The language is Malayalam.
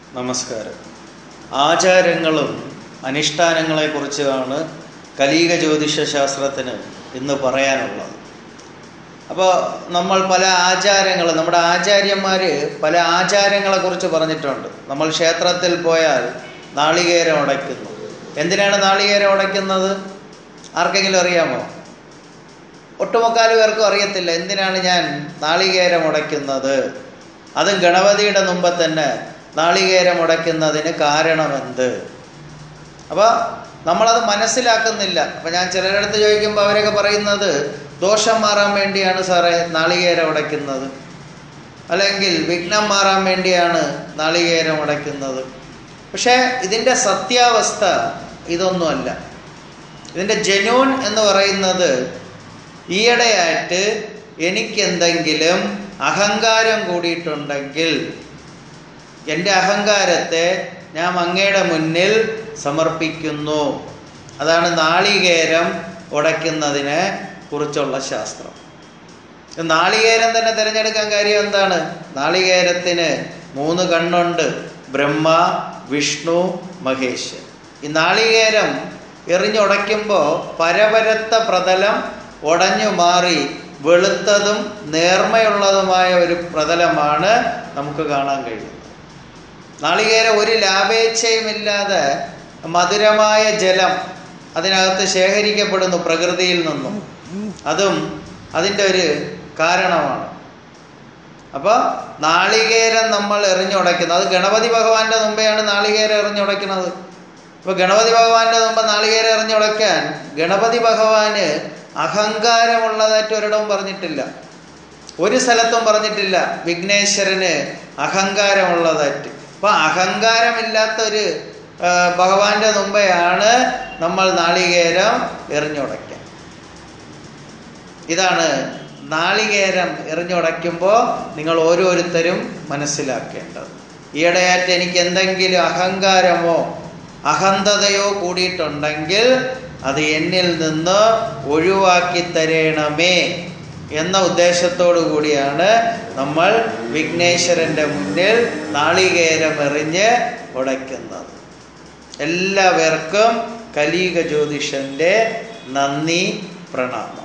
നമസ്കാരം ആചാരങ്ങളും അനുഷ്ഠാനങ്ങളെക്കുറിച്ചാണ് കലീക ജ്യോതിഷ ശാസ്ത്രത്തിന് ഇന്ന് പറയാനുള്ളത് അപ്പോൾ നമ്മൾ പല ആചാരങ്ങൾ നമ്മുടെ ആചാര്യന്മാർ പല ആചാരങ്ങളെക്കുറിച്ച് പറഞ്ഞിട്ടുണ്ട് നമ്മൾ ക്ഷേത്രത്തിൽ പോയാൽ നാളികേരം ഉടയ്ക്കുന്നു എന്തിനാണ് നാളികേരം ഉടയ്ക്കുന്നത് ആർക്കെങ്കിലും അറിയാമോ ഒട്ടുമുക്കാൽ പേർക്കും അറിയത്തില്ല എന്തിനാണ് ഞാൻ നാളികേരം ഉടയ്ക്കുന്നത് അതും ഗണപതിയുടെ മുമ്പ് തന്നെ നാളികേരം ഉടയ്ക്കുന്നതിന് കാരണമെന്ത് അപ്പോൾ നമ്മളത് മനസ്സിലാക്കുന്നില്ല അപ്പം ഞാൻ ചിലരുടെ അടുത്ത് ചോദിക്കുമ്പോൾ അവരൊക്കെ പറയുന്നത് ദോഷം മാറാൻ വേണ്ടിയാണ് സാറേ നാളികേരം ഉടയ്ക്കുന്നത് അല്ലെങ്കിൽ വിഘ്നം മാറാൻ വേണ്ടിയാണ് നാളികേരം ഉടയ്ക്കുന്നത് പക്ഷേ ഇതിൻ്റെ സത്യാവസ്ഥ ഇതൊന്നുമല്ല ഇതിൻ്റെ ജനൂൻ എന്ന് പറയുന്നത് ഈയിടെയായിട്ട് എനിക്കെന്തെങ്കിലും അഹങ്കാരം കൂടിയിട്ടുണ്ടെങ്കിൽ എൻ്റെ അഹങ്കാരത്തെ ഞാൻ അങ്ങയുടെ മുന്നിൽ സമർപ്പിക്കുന്നു അതാണ് നാളികേരം ഉടയ്ക്കുന്നതിനെ കുറിച്ചുള്ള ശാസ്ത്രം നാളികേരം തന്നെ തിരഞ്ഞെടുക്കാൻ കാര്യം എന്താണ് നാളികേരത്തിന് മൂന്ന് കണ്ണുണ്ട് ബ്രഹ്മ വിഷ്ണു മഹേഷ് ഈ നാളികേരം എറിഞ്ഞുടയ്ക്കുമ്പോൾ പരപരത്ത പ്രതലം ഉടഞ്ഞു മാറി വെളുത്തതും നേർമയുള്ളതുമായ ഒരു പ്രതലമാണ് നമുക്ക് കാണാൻ കഴിയുന്നത് നാളികേരം ഒരു ലാഭേച്ഛയുമില്ലാതെ മധുരമായ ജലം അതിനകത്ത് ശേഖരിക്കപ്പെടുന്നു പ്രകൃതിയിൽ നിന്നും അതും അതിൻ്റെ ഒരു കാരണമാണ് അപ്പോൾ നാളികേരം നമ്മൾ എറിഞ്ഞുടയ്ക്കുന്നത് അത് ഗണപതി ഭഗവാന്റെ മുമ്പെയാണ് നാളികേരം എറിഞ്ഞുടയ്ക്കുന്നത് ഇപ്പോൾ ഗണപതി ഭഗവാന്റെ മുമ്പ് നാളികേരം എറിഞ്ഞുടയ്ക്കാൻ ഗണപതി ഭഗവാന് അഹങ്കാരമുള്ളതായിട്ട് ഒരിടവും പറഞ്ഞിട്ടില്ല ഒരു സ്ഥലത്തും പറഞ്ഞിട്ടില്ല വിഘ്നേശ്വരന് അഹങ്കാരമുള്ളതായിട്ട് അപ്പൊ അഹങ്കാരമില്ലാത്ത ഒരു ഭഗവാന്റെ മുമ്പെയാണ് നമ്മൾ നാളികേരം എറിഞ്ഞുടയ്ക്കാൻ ഇതാണ് നാളികേരം എറിഞ്ഞുടയ്ക്കുമ്പോൾ നിങ്ങൾ ഓരോരുത്തരും മനസ്സിലാക്കേണ്ടത് ഈയിടെയായിട്ട് എനിക്ക് എന്തെങ്കിലും അഹങ്കാരമോ അഹന്തതയോ കൂടിയിട്ടുണ്ടെങ്കിൽ അത് എന്നിൽ നിന്ന് ഒഴിവാക്കി തരേണമേ എന്ന ഉദ്ദേശത്തോടു കൂടിയാണ് നമ്മൾ വിഘ്നേശ്വരൻ്റെ മുന്നിൽ നാളികേരം എറിഞ്ഞ് ഉടയ്ക്കുന്നത് എല്ലാവർക്കും കലീക ജ്യോതിഷൻ്റെ നന്ദി പ്രണാമം